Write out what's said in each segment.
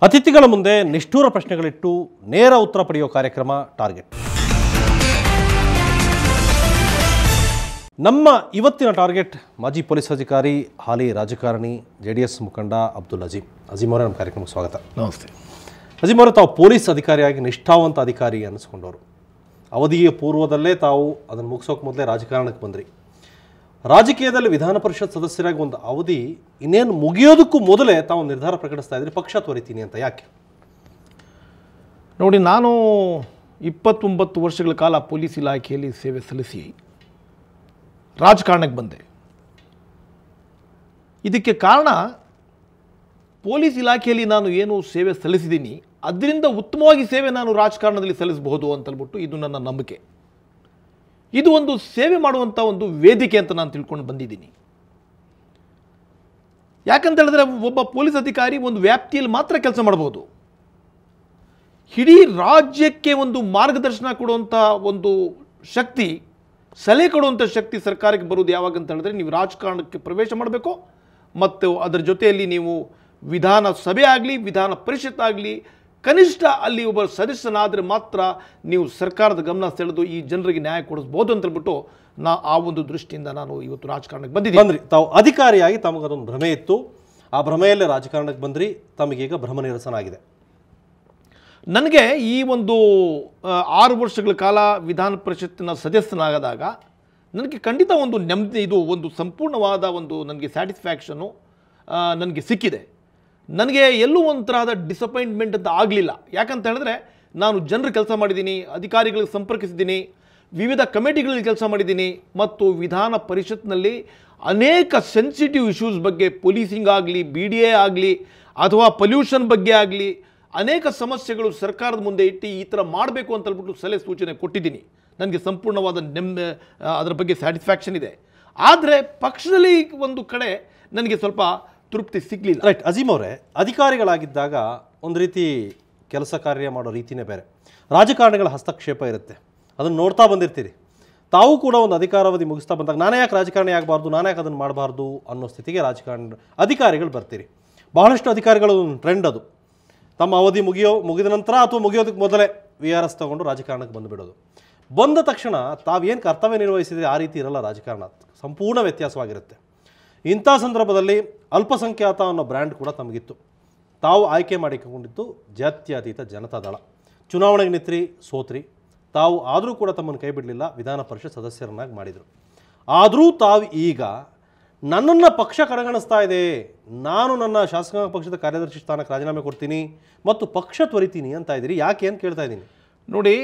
ಅತಿಥಿಗಳ ಮುಂದೆ ನಿಷ್ಠೂರ ಪ್ರಶ್ನೆಗಳಿಟ್ಟು ನೇರ ಉತ್ತರ ಪಡೆಯುವ ಕಾರ್ಯಕ್ರಮ ಟಾರ್ಗೆಟ್ ನಮ್ಮ ಇವತ್ತಿನ ಟಾರ್ಗೆಟ್ ಮಾಜಿ ಪೊಲೀಸ್ ಅಧಿಕಾರಿ ಹಾಲಿ ರಾಜಕಾರಣಿ ಜೆ ಡಿ ಎಸ್ ಮುಖಂಡ ಅಬ್ದುಲ್ ಅಜೀಮ್ ಅಜೀಮ್ ಅವರೇ ನಮ್ಮ ಕಾರ್ಯಕ್ರಮಕ್ಕೆ ಸ್ವಾಗತ ನಮಸ್ತೆ ಅಜೀಮ್ ಅವರು ತಾವು ಪೊಲೀಸ್ ಅಧಿಕಾರಿಯಾಗಿ ನಿಷ್ಠಾವಂತ ಅಧಿಕಾರಿ ಅನ್ನಿಸ್ಕೊಂಡವರು ಅವಧಿಯ ಪೂರ್ವದಲ್ಲೇ ತಾವು ಅದನ್ನು ಮುಗಿಸೋಕೆ ಮೊದಲೇ ರಾಜಕಾರಣಕ್ಕೆ ಬಂದ್ರಿ ರಾಜಕೀಯದಲ್ಲಿ ವಿಧಾನ ಪರಿಷತ್ ಸದಸ್ಯರಾಗಿ ಒಂದು ಅವಧಿ ಇನ್ನೇನು ಮುಗಿಯೋದಕ್ಕೂ ಮೊದಲೇ ತಾವು ನಿರ್ಧಾರ ಪ್ರಕಟಿಸ್ತಾ ಇದ್ರಿ ಪಕ್ಷ ತೊರಿತೀನಿ ಅಂತ ಯಾಕೆ ನೋಡಿ ನಾನು ಇಪ್ಪತ್ತೊಂಬತ್ತು ವರ್ಷಗಳ ಕಾಲ ಪೊಲೀಸ್ ಇಲಾಖೆಯಲ್ಲಿ ಸೇವೆ ಸಲ್ಲಿಸಿ ರಾಜಕಾರಣಕ್ಕೆ ಬಂದೆ ಇದಕ್ಕೆ ಕಾರಣ ಪೊಲೀಸ್ ಇಲಾಖೆಯಲ್ಲಿ ನಾನು ಏನು ಸೇವೆ ಸಲ್ಲಿಸಿದ್ದೀನಿ ಅದರಿಂದ ಉತ್ತಮವಾಗಿ ಸೇವೆ ನಾನು ರಾಜಕಾರಣದಲ್ಲಿ ಸಲ್ಲಿಸಬಹುದು ಅಂತಲ್ಬಿಟ್ಟು ಇದು ನನ್ನ ನಂಬಿಕೆ ಇದು ಒಂದು ಸೇವೆ ಮಾಡುವಂಥ ಒಂದು ವೇದಿಕೆ ಅಂತ ನಾನು ತಿಳ್ಕೊಂಡು ಬಂದಿದ್ದೀನಿ ಯಾಕಂತ ಹೇಳಿದ್ರೆ ಒಬ್ಬ ಪೊಲೀಸ್ ಅಧಿಕಾರಿ ಒಂದು ವ್ಯಾಪ್ತಿಯಲ್ಲಿ ಮಾತ್ರ ಕೆಲಸ ಮಾಡಬಹುದು ಇಡೀ ರಾಜ್ಯಕ್ಕೆ ಒಂದು ಮಾರ್ಗದರ್ಶನ ಕೊಡುವಂಥ ಒಂದು ಶಕ್ತಿ ಸಲಹೆ ಕೊಡುವಂಥ ಶಕ್ತಿ ಸರ್ಕಾರಕ್ಕೆ ಬರುವುದು ಯಾವಾಗ ಅಂತ ಹೇಳಿದ್ರೆ ನೀವು ರಾಜಕಾರಣಕ್ಕೆ ಪ್ರವೇಶ ಮಾಡಬೇಕು ಮತ್ತು ಅದರ ಜೊತೆಯಲ್ಲಿ ನೀವು ವಿಧಾನ ಸಭೆ ಆಗಲಿ ವಿಧಾನ ಪರಿಷತ್ ಆಗಲಿ ಕನಿಷ್ಠ ಅಲ್ಲಿ ಒಬ್ಬ ಸದಸ್ಯನಾದರೆ ಮಾತ್ರ ನೀವು ಸರ್ಕಾರದ ಗಮನ ಸೆಳೆದು ಈ ಜನರಿಗೆ ನ್ಯಾಯ ಕೊಡಿಸ್ಬೋದು ಅಂತ ಹೇಳ್ಬಿಟ್ಟು ನಾ ಆ ಒಂದು ದೃಷ್ಟಿಯಿಂದ ನಾನು ಇವತ್ತು ರಾಜಕಾರಣಕ್ಕೆ ಬಂದಿದ್ದೀನಿ ಬಂದ್ರಿ ತಾವು ಅಧಿಕಾರಿಯಾಗಿ ತಮಗದೊಂದು ಭ್ರಮೆ ಇತ್ತು ಆ ಭ್ರಮೆಯಲ್ಲೇ ರಾಜಕಾರಣಕ್ಕೆ ಬಂದ್ರಿ ತಮಗೀಗ ಭ್ರಮ ನಿರಸನ ಆಗಿದೆ ನನಗೆ ಈ ಒಂದು ಆ, ಆರು ವರ್ಷಗಳ ಕಾಲ ವಿಧಾನ ಪರಿಷತ್ತಿನ ಸದಸ್ಯನಾಗದಾಗ ನನಗೆ ಖಂಡಿತ ಒಂದು ನೆಮ್ಮದಿ ಇದು ಒಂದು ಸಂಪೂರ್ಣವಾದ ಒಂದು ನನಗೆ ಸ್ಯಾಟಿಸ್ಫ್ಯಾಕ್ಷನು ನನಗೆ ಸಿಕ್ಕಿದೆ ನನಗೆ ಎಲ್ಲೂ ಒಂಥರದ ಡಿಸಪಾಯಿಂಟ್ಮೆಂಟ್ ಅಂತ ಆಗಲಿಲ್ಲ ಯಾಕಂತ ಹೇಳಿದ್ರೆ ನಾನು ಜನರ ಕೆಲಸ ಮಾಡಿದ್ದೀನಿ ಅಧಿಕಾರಿಗಳಿಗೆ ಸಂಪರ್ಕಿಸಿದ್ದೀನಿ ವಿವಿಧ ಕಮಿಟಿಗಳಲ್ಲಿ ಕೆಲಸ ಮಾಡಿದ್ದೀನಿ ಮತ್ತು ವಿಧಾನ ಪರಿಷತ್ನಲ್ಲಿ ಅನೇಕ ಸೆನ್ಸಿಟಿವ್ ಇಶ್ಯೂಸ್ ಬಗ್ಗೆ ಪೊಲೀಸಿಂಗ್ ಆಗಲಿ ಬಿ ಡಿ ಎ ಆಗಲಿ ಅಥವಾ ಪೊಲ್ಯೂಷನ್ ಬಗ್ಗೆ ಆಗಲಿ ಅನೇಕ ಸಮಸ್ಯೆಗಳು ಸರ್ಕಾರದ ಮುಂದೆ ಇಟ್ಟು ಈ ಥರ ಮಾಡಬೇಕು ಅಂತ ಹೇಳ್ಬಿಟ್ಟು ಸಲಹೆ ಸೂಚನೆ ಕೊಟ್ಟಿದ್ದೀನಿ ನನಗೆ ಸಂಪೂರ್ಣವಾದ ನೆಮ್ಮ ಆ, ಅದರ ಬಗ್ಗೆ ಸ್ಯಾಟಿಸ್ಫ್ಯಾಕ್ಷನ್ ಇದೆ ಆದರೆ ಪಕ್ಷದಲ್ಲಿ ಒಂದು ಕಡೆ ನನಗೆ ಸ್ವಲ್ಪ ತೃಪ್ತಿ ಸಿಗಲಿಲ್ಲ ರೈಟ್ ಅಜೀಮ್ ಅವರೇ ಅಧಿಕಾರಿಗಳಾಗಿದ್ದಾಗ ಒಂದು ರೀತಿ ಕೆಲಸ ಕಾರ್ಯ ಮಾಡೋ ರೀತಿನೇ ಬೇರೆ ರಾಜಕಾರಣಿಗಳ ಹಸ್ತಕ್ಷೇಪ ಇರುತ್ತೆ ಅದನ್ನು ನೋಡ್ತಾ ಬಂದಿರ್ತೀರಿ ತಾವು ಕೂಡ ಒಂದು ಅಧಿಕಾರಾವಧಿ ಮುಗಿಸ್ತಾ ಬಂದಾಗ ನಾನೇ ಯಾಕೆ ರಾಜಕಾರಣಿ ಆಗಬಾರ್ದು ನಾನೇ ಯಾಕೆ ಅದನ್ನು ಮಾಡಬಾರ್ದು ಅನ್ನೋ ಸ್ಥಿತಿಗೆ ರಾಜಕಾರಣ ಅಧಿಕಾರಿಗಳು ಬರ್ತೀರಿ ಬಹಳಷ್ಟು ಅಧಿಕಾರಿಗಳ ಒಂದು ಟ್ರೆಂಡ್ ಅದು ತಮ್ಮ ಅವಧಿ ಮುಗಿಯೋ ಮುಗಿದ ನಂತರ ಅಥವಾ ಮುಗಿಯೋದಕ್ಕೆ ಮೊದಲೇ ವಿ ಆರ್ ಎಸ್ ತಗೊಂಡು ರಾಜಕಾರಣಕ್ಕೆ ಬಂದುಬಿಡೋದು ಬಂದ ತಕ್ಷಣ ತಾವೇನು ಕರ್ತವ್ಯ ನಿರ್ವಹಿಸಿದ್ರೆ ಆ ರೀತಿ ಇರಲ್ಲ ರಾಜಕಾರಣ ಸಂಪೂರ್ಣ ವ್ಯತ್ಯಾಸವಾಗಿರುತ್ತೆ ಇಂಥ ಸಂದರ್ಭದಲ್ಲಿ ಅಲ್ಪಸಂಖ್ಯಾತ ಅನ್ನೋ ಬ್ರ್ಯಾಂಡ್ ಕೂಡ ತಮಗಿತ್ತು ತಾವು ಆಯ್ಕೆ ಮಾಡಿಕೊಂಡಿದ್ದು ಜಾತ್ಯತೀತ ಜನತಾದಳ ಚುನಾವಣೆಗೆ ನಿತ್ರಿ ಸೋತ್ರಿ ತಾವು ಆದರೂ ಕೂಡ ತಮ್ಮನ್ನು ಕೈ ಬಿಡಲಿಲ್ಲ ವಿಧಾನ ಪರಿಷತ್ ಸದಸ್ಯರನ್ನಾಗಿ ಮಾಡಿದರು ಆದರೂ ತಾವು ಈಗ ನನ್ನನ್ನು ಪಕ್ಷ ಕಡೆಗಣಿಸ್ತಾ ಇದೆ ನಾನು ನನ್ನ ಶಾಸಕಾಂಗ ಪಕ್ಷದ ಕಾರ್ಯದರ್ಶಿ ಸ್ಥಾನಕ್ಕೆ ರಾಜೀನಾಮೆ ಕೊಡ್ತೀನಿ ಮತ್ತು ಪಕ್ಷ ತ್ವರಿತೀನಿ ಅಂತ ಇದ್ದೀರಿ ಯಾಕೆ ಅಂತ ಕೇಳ್ತಾ ಇದ್ದೀನಿ ನೋಡಿ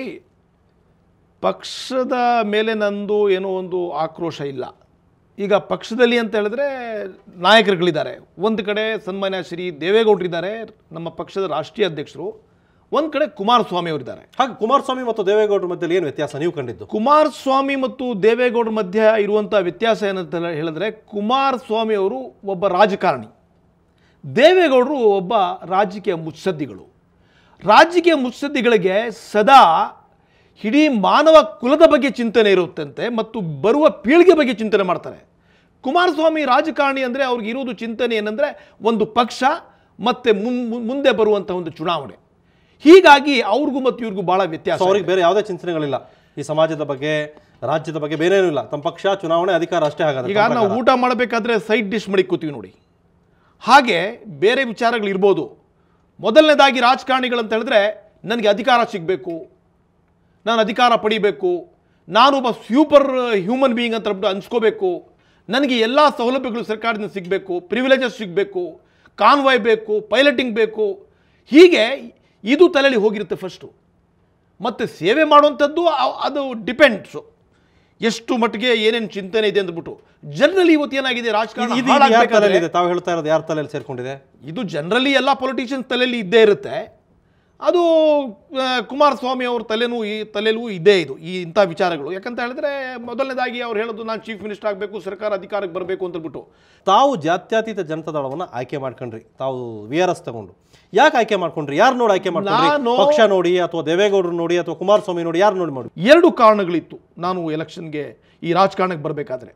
ಪಕ್ಷದ ಮೇಲೆ ನಂದು ಏನೋ ಒಂದು ಆಕ್ರೋಶ ಇಲ್ಲ ಈಗ ಪಕ್ಷದಲ್ಲಿ ಅಂತ ಹೇಳಿದ್ರೆ ನಾಯಕರುಗಳಿದ್ದಾರೆ ಒಂದು ಕಡೆ ಸನ್ಮಾನ್ಯ ಶ್ರೀ ದೇವೇಗೌಡರಿದ್ದಾರೆ ನಮ್ಮ ಪಕ್ಷದ ರಾಷ್ಟ್ರೀಯ ಅಧ್ಯಕ್ಷರು ಒಂದು ಕಡೆ ಕುಮಾರಸ್ವಾಮಿ ಅವರಿದ್ದಾರೆ ಹಾಗೆ ಕುಮಾರಸ್ವಾಮಿ ಮತ್ತು ದೇವೇಗೌಡರ ಮಧ್ಯದಲ್ಲಿ ಏನು ವ್ಯತ್ಯಾಸ ನೀವು ಕಂಡಿದ್ದು ಕುಮಾರಸ್ವಾಮಿ ಮತ್ತು ದೇವೇಗೌಡರ ಮಧ್ಯೆ ಇರುವಂಥ ವ್ಯತ್ಯಾಸ ಏನಂತ ಹೇಳಿದ್ರೆ ಕುಮಾರಸ್ವಾಮಿ ಅವರು ಒಬ್ಬ ರಾಜಕಾರಣಿ ದೇವೇಗೌಡರು ಒಬ್ಬ ರಾಜಕೀಯ ಮುತ್ಸದ್ದಿಗಳು ರಾಜಕೀಯ ಮುತ್ಸದ್ದಿಗಳಿಗೆ ಸದಾ ಇಡೀ ಮಾನವ ಕುಲದ ಬಗ್ಗೆ ಚಿಂತನೆ ಇರುತ್ತಂತೆ ಮತ್ತು ಬರುವ ಪೀಳಿಗೆ ಬಗ್ಗೆ ಚಿಂತನೆ ಮಾಡ್ತಾರೆ ಕುಮಾರಸ್ವಾಮಿ ರಾಜಕಾರಣಿ ಅಂದರೆ ಅವ್ರಿಗೆ ಇರೋದು ಚಿಂತನೆ ಏನಂದರೆ ಒಂದು ಪಕ್ಷ ಮತ್ತು ಮುನ್- ಮುಂದೆ ಬರುವಂಥ ಒಂದು ಚುನಾವಣೆ ಹೀಗಾಗಿ ಅವ್ರಿಗೂ ಮತ್ತು ಇವ್ರಿಗೂ ಭಾಳ ವ್ಯತ್ಯಾಸ ಸೊ ಅವ್ರಿಗೆ ಬೇರೆ ಯಾವುದೇ ಚಿಂತನೆಗಳಿಲ್ಲ ಈ ಸಮಾಜದ ಬಗ್ಗೆ ರಾಜ್ಯದ ಬಗ್ಗೆ ಬೇರೇನೂ ಇಲ್ಲ ತಮ್ಮ ಪಕ್ಷ ಚುನಾವಣೆ ಅಧಿಕಾರ ಅಷ್ಟೇ ಹಾಗಾದ್ರೆ ಈಗ ನಾವು ಊಟ ಮಾಡಬೇಕಾದ್ರೆ ಸೈಡ್ ಡಿಶ್ ಮಾಡಿ ಕೂತೀವಿ ನೋಡಿ ಹಾಗೆ ಬೇರೆ ವಿಚಾರಗಳಿರ್ಬೋದು ಮೊದಲನೇದಾಗಿ ರಾಜಕಾರಣಿಗಳಂತ ಹೇಳಿದ್ರೆ ನನಗೆ ಅಧಿಕಾರ ಸಿಗಬೇಕು ನಾನು ಅಧಿಕಾರ ಪಡಿಬೇಕು ನಾನೊಬ್ಬ ಸೂಪರ್ ಹ್ಯೂಮನ್ ಬೀಯಿಂಗ್ ಅಂತ ಹೇಳ್ಬಿಟ್ಟು ಅನ್ಸ್ಕೋಬೇಕು ನನಗೆ ಎಲ್ಲ ಸೌಲಭ್ಯಗಳು ಸರ್ಕಾರದಿಂದ ಸಿಗಬೇಕು ಪ್ರಿವಿಲೇಜಸ್ ಸಿಗಬೇಕು ಕಾನ್ವಾಯ್ ಬೇಕು ಪೈಲಟಿಂಗ್ ಬೇಕು ಹೀಗೆ ಇದು ತಲೆಯಲ್ಲಿ ಹೋಗಿರುತ್ತೆ ಫಸ್ಟು ಮತ್ತು ಸೇವೆ ಮಾಡುವಂಥದ್ದು ಅ- ಅದು ಡಿಪೆಂಡ್ಸು ಎಷ್ಟು ಮಟ್ಟಿಗೆ ಏನೇನು ಚಿಂತನೆ ಇದೆ ಅಂದ್ಬಿಟ್ಟು ಜನರಲಿ ಇವತ್ತು ಏನಾಗಿದೆ ರಾಜಕಾರಣ ಇದು ಯಾರ ಹಾಳಾಗ್ಬೇಕಾದ್ರೆ- ತಲೆಯಲ್ಲಿದೆ ತಾವು ಹೇಳ್ತಾ ಇರೋದು ಯಾರ ತಲೆಯಲ್ಲಿ ಸೇರ್ಕೊಂಡಿದೆ ಇದು ಜನರಲಿ ಎಲ್ಲ ಪೊಲಿಟಿಷಿಯನ್ಸ್ ತಲೆಯಲ್ಲಿ ಇದ್ದೇ ಇರುತ್ತೆ ಅದು ಆ, ಕುಮಾರಸ್ವಾಮಿ ಅವ್ರ ತಲೆನೂ ಈ ತಲೆಯಲ್ಲೂ ಇದೇ ಇದು ಈ ಇಂಥ ವಿಚಾರಗಳು ಯಾಕಂತ ಹೇಳಿದ್ರೆ ಮೊದಲನೇದಾಗಿ ಅವ್ರು ಹೇಳೋದು ನಾನು ಚೀಫ್ ಮಿನಿಸ್ಟರ್ ಆಗಬೇಕು ಸರ್ಕಾರ ಅಧಿಕಾರಕ್ಕೆ ಬರಬೇಕು ಅಂತೇಳ್ಬಿಟ್ಟು ತಾವು ಜಾತ್ಯತೀತ ಜನತಾದಳವನ್ನ ಆಯ್ಕೆ ಮಾಡ್ಕೊಂಡ್ರಿ ತಾವು ವಿ ಆರ್ ಎಸ್ ತಗೊಂಡು ಯಾಕೆ ಆಯ್ಕೆ ಮಾಡ್ಕೊಂಡ್ರಿ ಯಾರು ನೋಡಿ ಆಯ್ಕೆ ಮಾಡ್ಕೊಂಡ್ರಿ ನಾನು- ಪಕ್ಷ ನೋಡಿ ಅಥವಾ ದೇವೇಗೌಡರು ನೋಡಿ ಅಥವಾ ಕುಮಾರಸ್ವಾಮಿ ನೋಡಿ ಯಾರು ನೋಡಿ ಮಾಡಿ ಎರಡು ಕಾರಣಗಳಿತ್ತು ನಾನು ಎಲೆಕ್ಷನ್ಗೆ ಈ ರಾಜಕಾರಣಕ್ಕೆ ಬರಬೇಕಾದ್ರೆ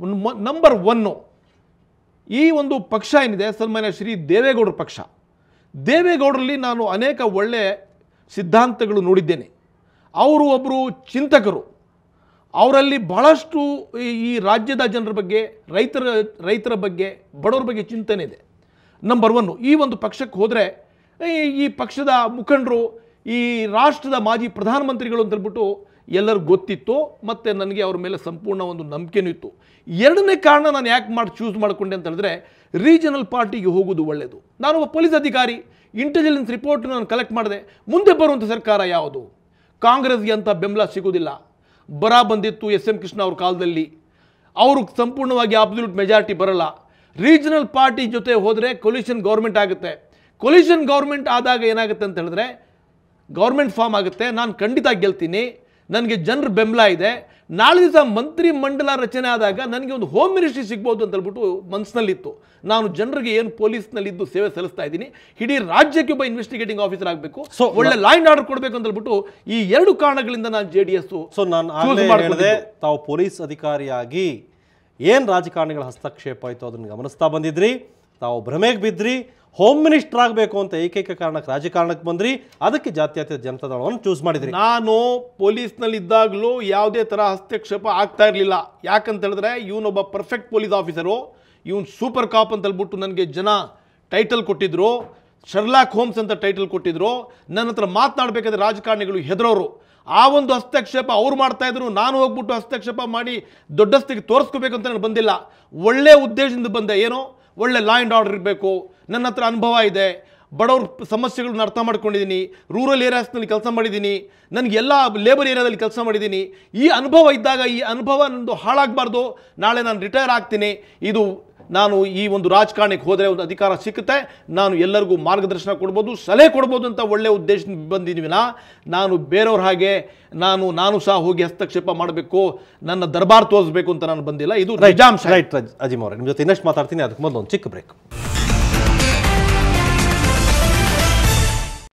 ನಂಬರ್ ಒನ್ನು ಈ ಒಂದು ಪಕ್ಷ ಏನಿದೆ ಸನ್ಮಾನ್ಯ ಶ್ರೀ ದೇವೇಗೌಡರ ಪಕ್ಷ ದೇವೇಗೌಡರಲ್ಲಿ ನಾನು ಅನೇಕ ಒಳ್ಳೆ ಸಿದ್ಧಾಂತಗಳು ನೋಡಿದ್ದೇನೆ ಅವರು ಒಬ್ಬರು ಚಿಂತಕರು ಅವರಲ್ಲಿ ಬಹಳಷ್ಟು ಈ- ಈ ರಾಜ್ಯದ ಜನರ ಬಗ್ಗೆ ರೈತರ ರೈತರ ಬಗ್ಗೆ ಬಡವರ ಬಗ್ಗೆ ಚಿಂತನೆ ಇದೆ ನಂಬರ್ ಒನ್ನು ಈ ಒಂದು ಪಕ್ಷಕ್ಕೆ ಹೋದರೆ ಈ ಪಕ್ಷದ ಮುಖಂಡರು ಈ ರಾಷ್ಟ್ರದ ಮಾಜಿ ಪ್ರಧಾನಮಂತ್ರಿಗಳು ಅಂತ ಹೇಳ್ಬಿಟ್ಟು ಎಲ್ಲರಿಗೂ ಗೊತ್ತಿತ್ತು ಮತ್ತು ನನಗೆ ಅವ್ರ ಮೇಲೆ ಸಂಪೂರ್ಣ ಒಂದು ನಂಬಿಕೆನೂ ಇತ್ತು ಎರಡನೇ ಕಾರಣ ನಾನು ಯಾಕೆ ಮಾಡಿ ಚೂಸ್ ಮಾಡಿಕೊಂಡೆ ಅಂತ ಹೇಳಿದ್ರೆ ರೀಜನಲ್ ಪಾರ್ಟಿಗೆ ಹೋಗೋದು ಒಳ್ಳೆಯದು ನಾನು ಒಬ್ಬ ಪೊಲೀಸ್ ಅಧಿಕಾರಿ ಇಂಟೆಲಿಜೆನ್ಸ್ ರಿಪೋರ್ಟ್ ನಾನು ಕಲೆಕ್ಟ್ ಮಾಡಿದೆ ಮುಂದೆ ಬರುವಂಥ ಸರ್ಕಾರ ಯಾವುದು ಕಾಂಗ್ರೆಸ್ಗೆ ಅಂತ ಬೆಂಬಲ ಸಿಗೋದಿಲ್ಲ ಬರ ಬಂದಿತ್ತು ಎಸ್ ಎಂ ಕೃಷ್ಣ ಅವ್ರ ಕಾಲದಲ್ಲಿ ಅವರು ಸಂಪೂರ್ಣವಾಗಿ ಅಬ್ಸಲ್ಯೂಟ್ ಮೆಜಾರಿಟಿ ಬರಲ್ಲ ರೀಜನಲ್ ಪಾರ್ಟಿ ಜೊತೆ ಹೋದರೆ ಕೊಲ್ಯೂಷನ್ ಗೌರ್ಮೆಂಟ್ ಆಗುತ್ತೆ ಕೊಲ್ಯೂಷನ್ ಗೌರ್ಮೆಂಟ್ ಆದಾಗ ಏನಾಗುತ್ತೆ ಅಂತ ಹೇಳಿದ್ರೆ ಗೌರ್ಮೆಂಟ್ ಫಾರ್ಮ್ ಆಗುತ್ತೆ ನಾನು ಖಂಡಿತ ಗೆಲ್ತೀನಿ ನನಗೆ ಜನರ ಬೆಂಬಲ ಇದೆ ನಾಳೆ ದಿವಸ ಮಂತ್ರಿ ಮಂಡಲ ರಚನೆ ಆದಾಗ ನನಗೆ ಒಂದು ಹೋಮ್ ಮಿನಿಸ್ಟ್ರಿ ಸಿಗ್ಬೋದು ಅಂತ ಹೇಳ್ಬಿಟ್ಟು ಮನಸ್ಸಿನಲ್ಲಿತ್ತು ನಾನು ಜನರಿಗೆ ಏನು ಪೊಲೀಸ್ನಲ್ಲಿದ್ದು ಸೇವೆ ಸಲ್ಲಿಸ್ತಾ ಇದ್ದೀನಿ ಇಡೀ ರಾಜ್ಯಕ್ಕೆ ಒಬ್ಬ ಇನ್ವೆಸ್ಟಿಗೇಟಿಂಗ್ ಆಫೀಸರ್ ಆಗಬೇಕು So, ಒಳ್ಳೆ ಲಾ ಅಂಡ್ ಆರ್ಡರ್ ಕೊಡಬೇಕು ಅಂತ ಹೇಳ್ಬಿಟ್ಟು ಈ ಎರಡು ಕಾರಣಗಳಿಂದ ನಾನು ಜೆ ಡಿ ಎಸ್ ಸೊ ನಾನು ಆಗಲೇ ಹೇಳಿದೆ ತಾವು ಪೊಲೀಸ್ ಅಧಿಕಾರಿಯಾಗಿ ಏನು ರಾಜಕಾರಣಿಗಳ ಹಸ್ತಕ್ಷೇಪ ಆಯಿತು ಅದನ್ನು ಗಮನಿಸ್ತಾ ಬಂದಿದ್ರಿ ತಾವು ಭ್ರಮೆಗೆ ಬಿದ್ರಿ ಹೋಮ್ ಮಿನಿಸ್ಟರ್ ಆಗಬೇಕು ಅಂತ ಏಕೈಕ ಕಾರಣಕ್ಕೆ ರಾಜಕಾರಣಕ್ಕೆ ಬಂದ್ರಿ ಅದಕ್ಕೆ ಜಾತ್ಯತೀತ ಜನತಾ ದಳವನ್ನು ಚೂಸ್ ಮಾಡಿದ್ರಿ ನಾನು ಪೊಲೀಸ್ನಲ್ಲಿ ಇದ್ದಾಗಲೂ ಯಾವುದೇ ಥರ ಹಸ್ತಕ್ಷೇಪ ಆಗ್ತಾ ಇರಲಿಲ್ಲ ಯಾಕಂತ ಹೇಳಿದ್ರೆ ಇವನೊಬ್ಬ ಪರ್ಫೆಕ್ಟ್ ಪೊಲೀಸ್ ಆಫೀಸರು ಇವನು ಸೂಪರ್ ಕಾಪ್ ಅಂತ ಹೇಳ್ಬಿಟ್ಟು ನನಗೆ ಜನ ಟೈಟಲ್ ಕೊಟ್ಟಿದ್ರು ಶರ್ಲಾಕ್ ಹೋಮ್ಸ್ ಅಂತ ಟೈಟಲ್ ಕೊಟ್ಟಿದ್ರು ನನ್ನ ಹತ್ರ ಮಾತನಾಡಬೇಕಾದ್ರೆ ರಾಜಕಾರಣಿಗಳು ಹೆದರೋರು ಆ ಒಂದು ಹಸ್ತಕ್ಷೇಪ ಅವ್ರು ಮಾಡ್ತಾ ಇದ್ರು ನಾನು ಹೋಗ್ಬಿಟ್ಟು ಹಸ್ತಕ್ಷೇಪ ಮಾಡಿ ದೊಡ್ಡಸ್ತಿಗೆ ತೋರಿಸ್ಕೋಬೇಕು ಅಂತ ನಾನು ಬಂದಿಲ್ಲ ಒಳ್ಳೆ ಉದ್ದೇಶದಿಂದ ಬಂದೆ ಏನೋ ಒಳ್ಳೆ ಲಾ ಆ್ಯಂಡ್ ಆರ್ಡರ್ ಇರಬೇಕು ನನ್ನ ಹತ್ರ ಅನುಭವ ಇದೆ ಬಡವ್ರ ಸಮಸ್ಯೆಗಳನ್ನ ಅರ್ಥ ಮಾಡ್ಕೊಂಡಿದ್ದೀನಿ ರೂರಲ್ ಏರಿಯಾಸ್ನಲ್ಲಿ ಕೆಲಸ ಮಾಡಿದ್ದೀನಿ ನನಗೆ ಎಲ್ಲ ಲೇಬರ್ ಏರಿಯಾದಲ್ಲಿ ಕೆಲಸ ಮಾಡಿದ್ದೀನಿ ಈ ಅನುಭವ ಇದ್ದಾಗ ಈ ಅನುಭವ ನಂದು ಹಾಳಾಗಬಾರ್ದು ನಾಳೆ ನಾನು ರಿಟೈರ್ ಆಗ್ತೀನಿ ಇದು ನಾನು ಈ ಒಂದು ರಾಜಕಾರಣಕ್ಕೆ ಹೋದರೆ ಒಂದು ಅಧಿಕಾರ ಸಿಕ್ಕುತ್ತೆ ನಾನು ಎಲ್ಲರಿಗೂ ಮಾರ್ಗದರ್ಶನ ಕೊಡ್ಬೋದು ಸಲಹೆ ಕೊಡ್ಬೋದು ಅಂತ ಒಳ್ಳೆ ಉದ್ದೇಶದಿಂದ ಬಂದಿದ್ದೀವಿನ ನಾನು ಬೇರೆಯವ್ರ ಹಾಗೆ ನಾನು ನಾನು ಸಹ ಹೋಗಿ ಹಸ್ತಕ್ಷೇಪ ಮಾಡಬೇಕು ನನ್ನ ದರ್ಬಾರ್ ತೋರಿಸ್ಬೇಕು ಅಂತ ನಾನು ಬಂದಿಲ್ಲ ಇದು ನಿಜಾಂಶ ರೈಟ್ ಅಜಿಮ್ ಅವರೇ ನಿಮ್ಮ ಜೊತೆ ಇನ್ನಷ್ಟು ಮಾತಾಡ್ತೀನಿ ಅದಕ್ಕೆ ಮೊದಲು ಒಂದು ಚಿಕ್ಕ ಬ್ರೇಕ್